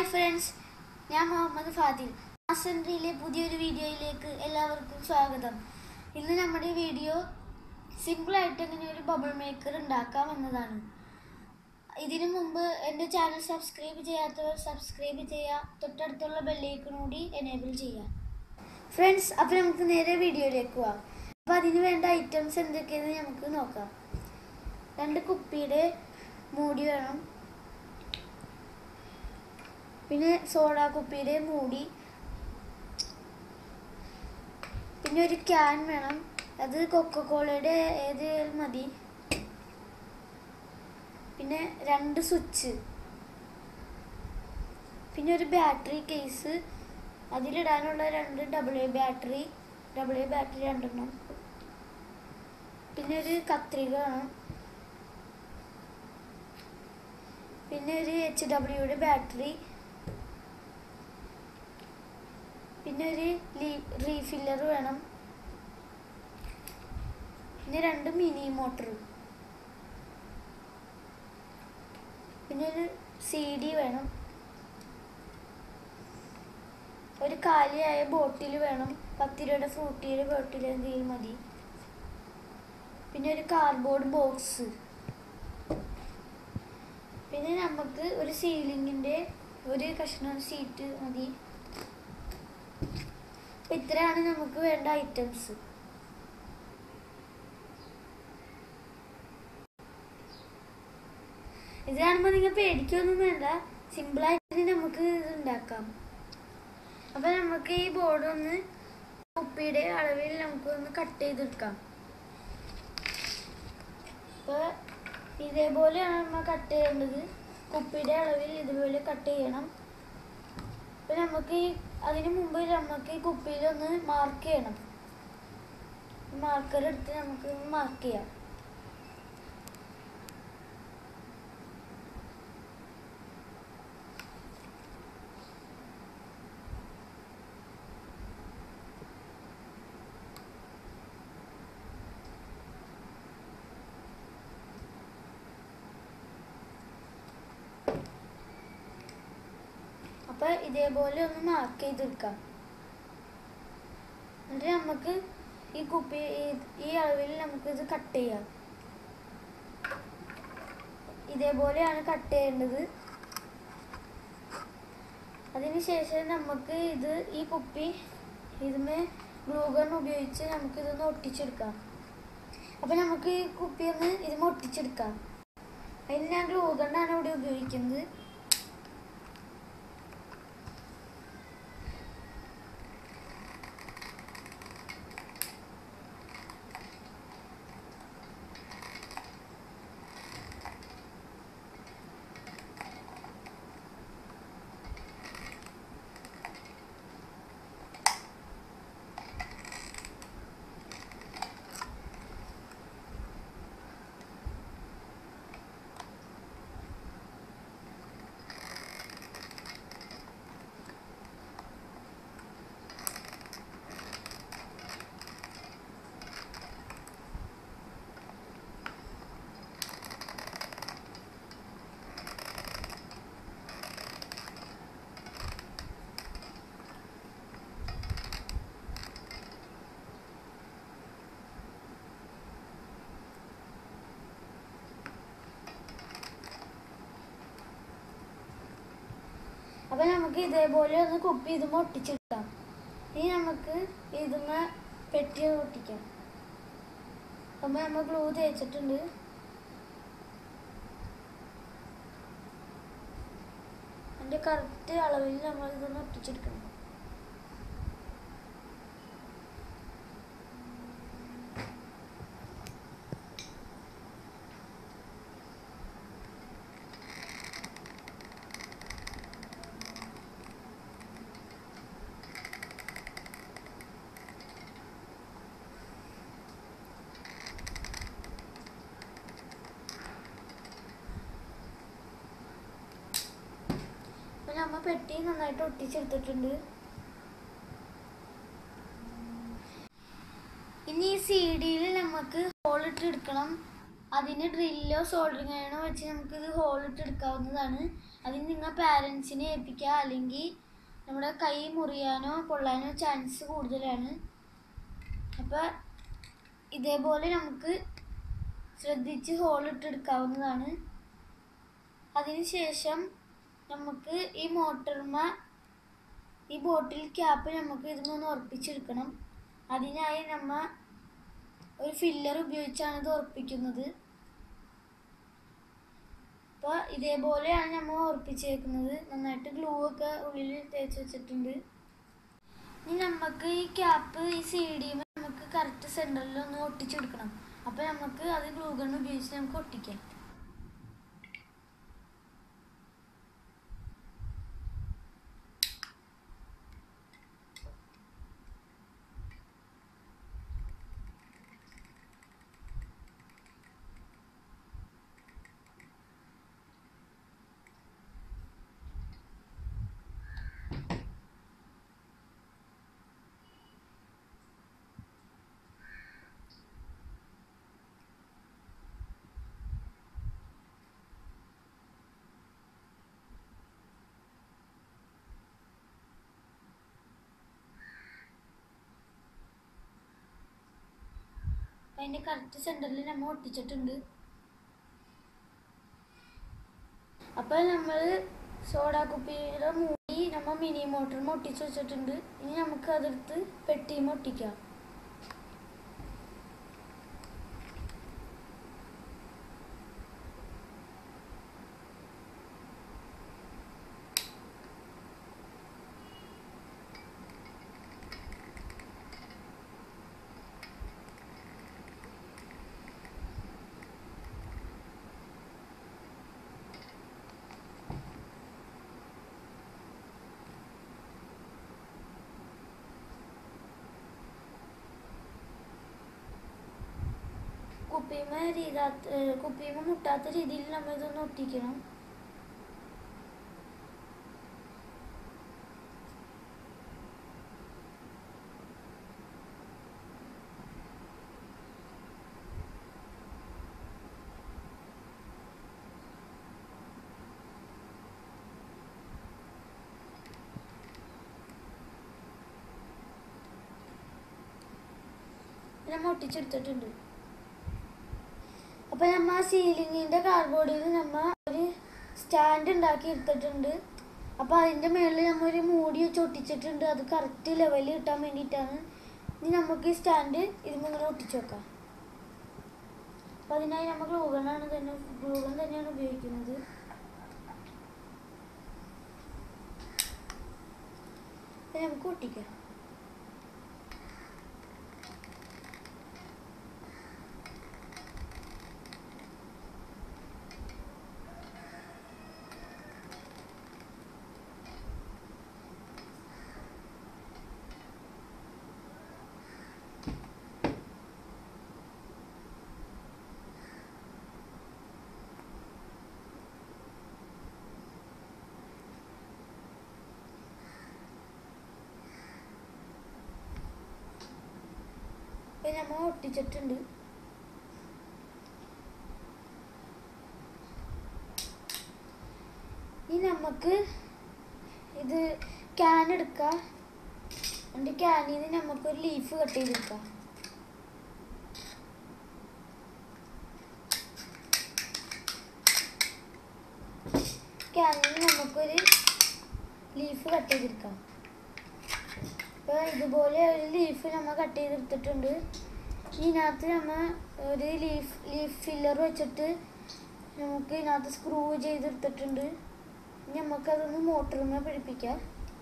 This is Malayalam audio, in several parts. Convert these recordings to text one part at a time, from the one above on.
ഹായ് ഫ്രണ്ട്സ് ഞാൻ മുഹമ്മദ് ഫാദിൽ മാസൻട്രിയിലെ പുതിയൊരു വീഡിയോയിലേക്ക് എല്ലാവർക്കും സ്വാഗതം ഇന്ന് നമ്മുടെ വീഡിയോ സിമ്പിളായിട്ട് എങ്ങനെ ഒരു ബബിൾ മേക്കർ ഉണ്ടാക്കാം എന്നതാണ് ഇതിനു മുമ്പ് എൻ്റെ ചാനൽ സബ്സ്ക്രൈബ് ചെയ്യാത്തവർ സബ്സ്ക്രൈബ് ചെയ്യുക തൊട്ടടുത്തുള്ള ബെല്ലൈക്കൺ കൂടി എനേബിൾ ചെയ്യുക ഫ്രണ്ട്സ് അപ്പോൾ നമുക്ക് നേരെ വീഡിയോയിലേക്ക് പോവാം അപ്പോൾ അതിന് വേണ്ട ഐറ്റംസ് എന്തൊക്കെയെന്ന് നമുക്ക് നോക്കാം രണ്ട് കുപ്പിയുടെ മൂടി വേണം പിന്നെ സോഡ കുപ്പിയുടെ മൂടി പിന്നെ ഒരു ക്യാൻ വേണം അത് കൊക്കക്കോളയുടെ ഏത് മതി പിന്നെ രണ്ട് സ്വിച്ച് പിന്നെ ഒരു ബാറ്ററി കേസ് അതിലിടാനുള്ള രണ്ട് double A battery double A battery രണ്ടെണ്ണം പിന്നെ ഒരു കത്രിക വേണം പിന്നെ ഒരു എച്ച് ഡബ്ല്യൂയുടെ ബാറ്ററി പിന്നെ ഒരു റീഫില്ലർ വേണം പിന്നെ രണ്ട് മിനി മോട്ടർ പിന്നെ ഒരു സി ഡി വേണം ഒരു കാലിയായ ബോട്ടിൽ വേണം പത്ത് രൂപയുടെ ഫ്രൂട്ടിയുടെ ബോട്ടിൽ എന്തെങ്കിലും മതി പിന്നെ ഒരു കാർഡ്ബോർഡ് ബോക്സ് പിന്നെ നമുക്ക് ഒരു സീലിങ്ങിൻ്റെ ഒരു കഷ്ണം സീറ്റ് മതി അപ്പൊ ഇത്രയാണ് നമുക്ക് വേണ്ട ഐറ്റംസ് ഇത് കാണുമ്പോൾ നിങ്ങൾ പേടിക്കൊന്നും വേണ്ട സിമ്പിളായിട്ട് നമുക്ക് ഇത് ഉണ്ടാക്കാം അപ്പൊ നമുക്ക് ഈ ബോർഡ് ഒന്ന് കുപ്പിയുടെ അളവിൽ നമുക്ക് ഒന്ന് കട്ട് ചെയ്തെടുക്കാം അപ്പൊ ഇതേപോലെയാണ് നമ്മൾ കട്ട് ചെയ്യേണ്ടത് കുപ്പിയുടെ അളവിൽ ഇതുപോലെ കട്ട് ചെയ്യണം അപ്പൊ നമുക്ക് ഈ അതിന് മുമ്പ് നമുക്ക് ഈ കുപ്പിയിലൊന്ന് മാർക്ക് ചെയ്യണം മാർക്കർ എടുത്ത് നമുക്ക് മാർക്ക് ചെയ്യാം അപ്പൊ ഇതേപോലെ ഒന്ന് മാർക്ക് ചെയ്തെടുക്കാം എന്നിട്ട് നമുക്ക് ഈ കുപ്പി ഈ- ഈ അളവിൽ നമുക്ക് ഇത് കട്ട് ചെയ്യാം ഇതേപോലെയാണ് കട്ട് ചെയ്യേണ്ടത് അതിനുശേഷം നമുക്ക് ഇത് ഈ കുപ്പി ഇതിമേ ഗ്ലൂഗൺ ഉപയോഗിച്ച് നമുക്ക് ഇതൊന്ന് ഒട്ടിച്ചെടുക്കാം അപ്പൊ നമുക്ക് ഈ കുപ്പി ഒന്ന് ഇതിമേ ഒട്ടിച്ചെടുക്കാം അതിന് ഞാൻ ഗ്ലൂഗണ്ണാണ് ഇവിടെ ഉപയോഗിക്കുന്നത് അപ്പൊ നമുക്ക് ഇതേപോലെ ഒന്ന് കുപ്പി ഇതുമ്മ ഒട്ടിച്ചെടുക്കാം ഇനി നമുക്ക് ഇതുമ്മ പെട്ടി ഒട്ടിക്കാം അപ്പൊ നമ്മൾ ഗ്ലൂ തേച്ചിട്ടുണ്ട് അതിന്റെ കറക്റ്റ് അളവിൽ നമ്മൾ ഇതൊന്ന് ഒട്ടിച്ചെടുക്കണം അപ്പൊ നമ്മ പെട്ടി നന്നായിട്ട് ഒട്ടിച്ചെടുത്തിട്ടുണ്ട് ഇനി ഈ സി ഡിയിൽ നമുക്ക് ഹോൾ ഇട്ട് എടുക്കണം അതിന് ഡ്രില്ലോ സോൾഡറിങ് അയണോ വെച്ച് നമുക്ക് ഇത് ഹോൾ ഇട്ട് എടുക്കാവുന്നതാണ് അതിന് നിങ്ങൾ പാരൻസിനെ ഏൽപ്പിക്കുക അല്ലെങ്കിൽ നമ്മുടെ കൈ മുറിയാനോ പൊള്ളാനോ ചാൻസ് കൂടുതലാണ് അപ്പോൾ ഇതേപോലെ നമുക്ക് ശ്രദ്ധിച്ച് ഹോൾ ഇട്ടെടുക്കാവുന്നതാണ് അതിനുശേഷം നമുക്ക് ഈ മോട്ടർമ ഈ ബോട്ടിൽ ക്യാപ്പ് നമുക്ക് ഇതിനൊന്ന് ഉറപ്പിച്ചെടുക്കണം അതിനായി നമ്മ ഒരു ഫില്ലർ ഉപയോഗിച്ചാണ് ഇത് ഉറപ്പിക്കുന്നത് അപ്പോൾ ഇതേപോലെയാണ് നമ്മൾ ഉറപ്പിച്ചേക്കുന്നത് നന്നായിട്ട് ഗ്ലൂ ഒക്കെ ഉള്ളിൽ തേച്ച് വെച്ചിട്ടുണ്ട് ഇനി നമുക്ക് ഈ ക്യാപ്പ് ഈ സി ഡി നമുക്ക് കറക്റ്റ് സെൻറ്ററിൽ ഒന്ന് ഒട്ടിച്ചെടുക്കണം അപ്പോൾ നമുക്ക് അത് ഗ്ലൂ ഗൺ ഉപയോഗിച്ച് നമുക്ക് ഒട്ടിക്കാം അതിൻ്റെ കറക്റ്റ് സെൻറ്ററിൽ നമ്മൾ ഒട്ടിച്ചിട്ടുണ്ട് അപ്പോൾ നമ്മൾ സോഡ കുപ്പിയുടെ മൂടി നമ്മൾ മിനി മോട്ടറിൽ ഒട്ടിച്ച് വെച്ചിട്ടുണ്ട് ഇനി നമുക്ക് അതെടുത്ത് പെട്ടിയും ഒട്ടിക്കാം കുപ്പിമ രീതാത്ത കുപ്പിമ മുട്ടാത്ത രീതിയിൽ നമ്മൾ ഇതൊന്ന് ഒട്ടിക്കണം നമ്മൾ ഒട്ടിച്ചെടുത്തിട്ടുണ്ട് അപ്പോൾ നമ്മൾ ആ സീലിങ്ങിൻ്റെ കാർഡ്ബോർഡിൽ നമ്മൾ ഒരു സ്റ്റാൻഡ് ഉണ്ടാക്കി എടുത്തിട്ടുണ്ട് അപ്പോൾ അതിൻ്റെ മുകളിൽ നമ്മൾ ഒരു മൂടി വെച്ച് ഒട്ടിച്ചിട്ടുണ്ട് അത് കറക്റ്റ് ലെവലിൽ കിട്ടാൻ വേണ്ടിയിട്ടാണ് ഇനി നമുക്ക് ഈ സ്റ്റാൻഡ് ഇതിന് ഇങ്ങനെ ഒട്ടിച്ച് വെക്കാം അപ്പോൾ അതിനായി നമ്മൾ ഗ്ലൂഗണാണ് തന്നെ ഗ്ലൂഗൺ തന്നെയാണ് ഉപയോഗിക്കുന്നത് അപ്പോൾ നമുക്ക് ഒട്ടിക്കാം ഇപ്പം നമ്മൾ ഒട്ടിച്ചിട്ടുണ്ട് ഇനി നമുക്ക് ഇത് ക്യാൻ എടുക്കാം എന്നിട്ട് ക്യാനിൽ നിന്ന് നമുക്കൊരു ലീഫ് കട്ട് ചെയ്തെടുക്കാം ക്യാനിൽ നിന്ന് നമുക്കൊരു ലീഫ് കട്ട് ചെയ്തെടുക്കാം ഇപ്പോൾ ഇതുപോലെ ഒരു ലീഫ് നമ്മൾ കട്ട് ചെയ്തെടുത്തിട്ടുണ്ട് ഇതിനകത്ത് നമ്മൾ ഒരു ലീഫ് ലീഫ് ഫില്ലർ വെച്ചിട്ട് നമുക്ക് ഇതിനകത്ത് സ്ക്രൂ ചെയ്തെടുത്തിട്ടുണ്ട് ഇനി നമുക്കതൊന്ന് മോട്ടറുമേ പിടിപ്പിക്കാം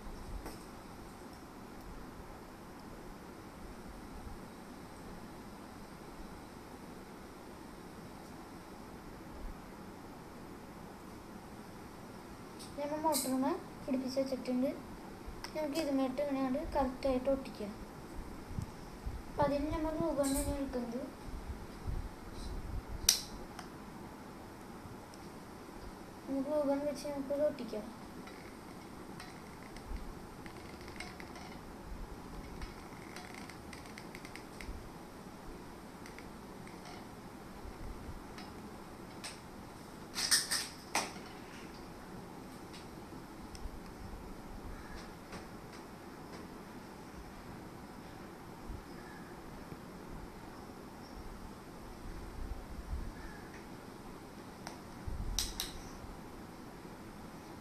നമ്മൾ മോട്ടറുമേ പിടിപ്പിച്ച് വെച്ചിട്ടുണ്ട് നമുക്ക് ഇതുമായിട്ട് ഇങ്ങനെയാണ് കറക്റ്റായിട്ട് ഒട്ടിക്കാം അപ്പം അതിന് നമ്മൾ രൂപം തന്നെ എടുക്കുന്നത് നമുക്ക് രൂപം വെച്ച് നമുക്കത് ഒട്ടിക്കാം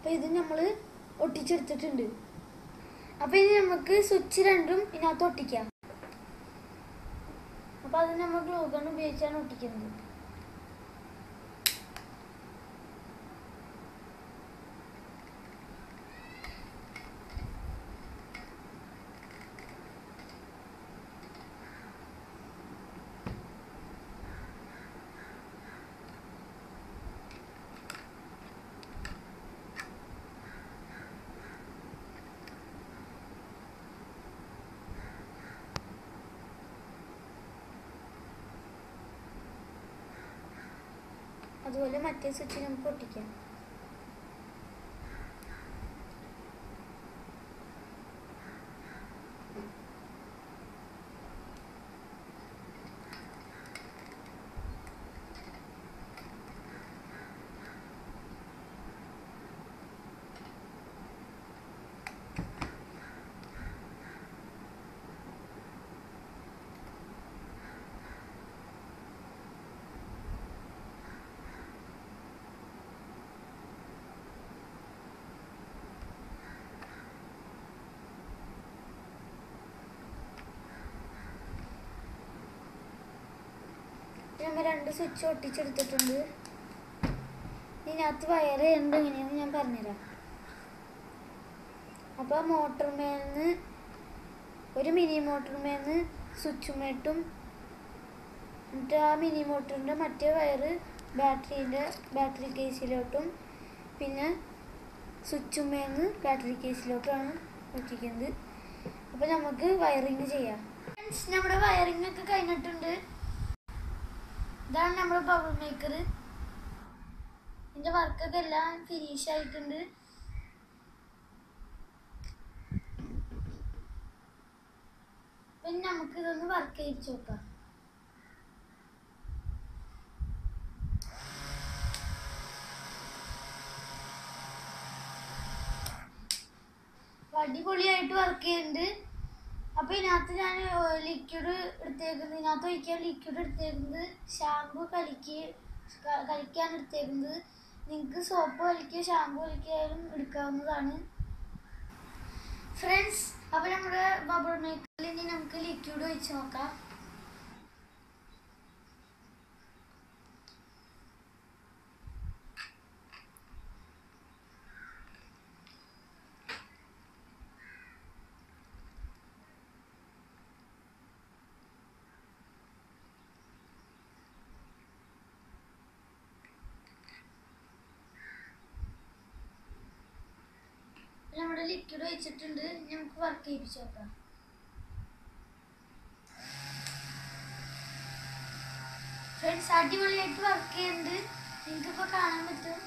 അപ്പോൾ ഇത് നമ്മൾ ഒട്ടിച്ചെടുത്തിട്ടുണ്ട് അപ്പോൾ ഇനി നമുക്ക് സ്വിച്ച് രണ്ടും ഇതിനകത്ത് ഒട്ടിക്കാം അപ്പോൾ അത് നമ്മൾ ഗ്ലൂ ഗൺ ഉപയോഗിച്ചാണ് ഒട്ടിക്കുന്നത് അതുപോലെ മറ്റേ സ്വിച്ച് നമുക്ക് ഒട്ടിക്കാം നമ്മൾ രണ്ട് സ്വിച്ച് ഒട്ടിച്ചെടുത്തിട്ടുണ്ട് ഇതിനകത്ത് വയർ ഉണ്ട് എങ്ങനെയാന്ന് ഞാൻ പറഞ്ഞുതരാം അപ്പോൾ മോട്ടർമേന്ന് ഒരു മിനി മോട്ടർമേന്ന് സ്വിച്ചുമേട്ടും എന്നിട്ട് ആ മിനി മോട്ടറിൻ്റെ മറ്റേ വയറ് ബാറ്ററീൻ്റെ ബാറ്ററി കേസിലോട്ടും പിന്നെ സ്വിച്ചുമേന്ന് ബാറ്ററി കേസിലോട്ടാണ് ഒട്ടിക്കുന്നത് അപ്പോൾ നമുക്ക് വയറിങ് ചെയ്യാം Friends, നമ്മുടെ വയറിംഗ് ഒക്കെ കഴിഞ്ഞിട്ടുണ്ട് ഇതാണ് നമ്മുടെ ബബിൾ മേക്കർ ഇതിന്റെ വർക്കൊക്കെ എല്ലാം ഫിനിഷ് ആയിട്ടുണ്ട് പിന്നെ നമുക്ക് ഇതൊന്ന് വർക്ക് ചെയ്യിച്ചു നോക്കാം അപ്പൊ അടിപൊളിയായിട്ട് വർക്ക് ചെയ്യുന്നുണ്ട് അപ്പൊ ഇതിനകത്ത് ഞാൻ ലിക്വിഡ് എടുത്തേക്കുന്നത് ഇതിനകത്ത് ഒഴിക്കാൻ ലിക്വിഡ് എടുത്തേക്കുന്നത് ഷാമ്പു കലക്കി ക- കലക്കാൻ എടുത്തേക്കുന്നത് നിങ്ങൾക്ക് സോപ്പ് കലക്കിയോ ഷാമ്പു കലക്കിയാലും എടുക്കാവുന്നതാണ് ഫ്രണ്ട്സ് അപ്പൊ നമ്മുടെ ബബിൾ മേക്കറിൽ ഇനി നമുക്ക് ലിക്വിഡ് ഒഴിച്ച് നോക്കാം നമ്മുടെ ലിക്വിഡ് ഒഴിച്ചിട്ടുണ്ട് ഇനി നമുക്ക് വർക്ക് ചെയ്യിപ്പിച്ച് നോക്കാം ഫ്രണ്ട്സ് അടിപൊളിയായിട്ട് വർക്ക് ചെയ്യുന്നുണ്ട് നിങ്ങൾക്കിപ്പോൾ കാണാൻ പറ്റും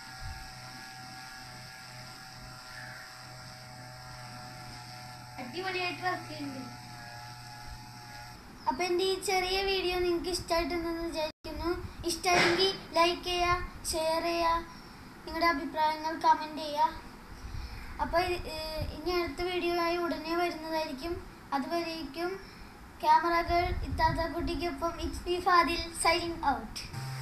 അടിപൊളിയായിട്ട് വർക്ക് ചെയ്യുന്നുണ്ട് അപ്പൊ എന്റെ ഈ ചെറിയ വീഡിയോ നിങ്ങൾക്ക് ഇഷ്ടമായിട്ടുണ്ടെന്ന് വിചാരിക്കുന്നു ഇഷ്ടമായെങ്കിൽ ലൈക്ക് ചെയ്യുക ഷെയർ ചെയ്യുക നിങ്ങളുടെ അഭിപ്രായങ്ങൾ കമന്റ് ചെയ്യുക അപ്പോൾ ഇനി അടുത്ത വീഡിയോ ആയി ഉടനെ വരുന്നതായിരിക്കും അതുവരേക്കും ക്യാമറകൾ ഇത്താത്ത കുട്ടിക്കൊപ്പം it's me Fadil signing out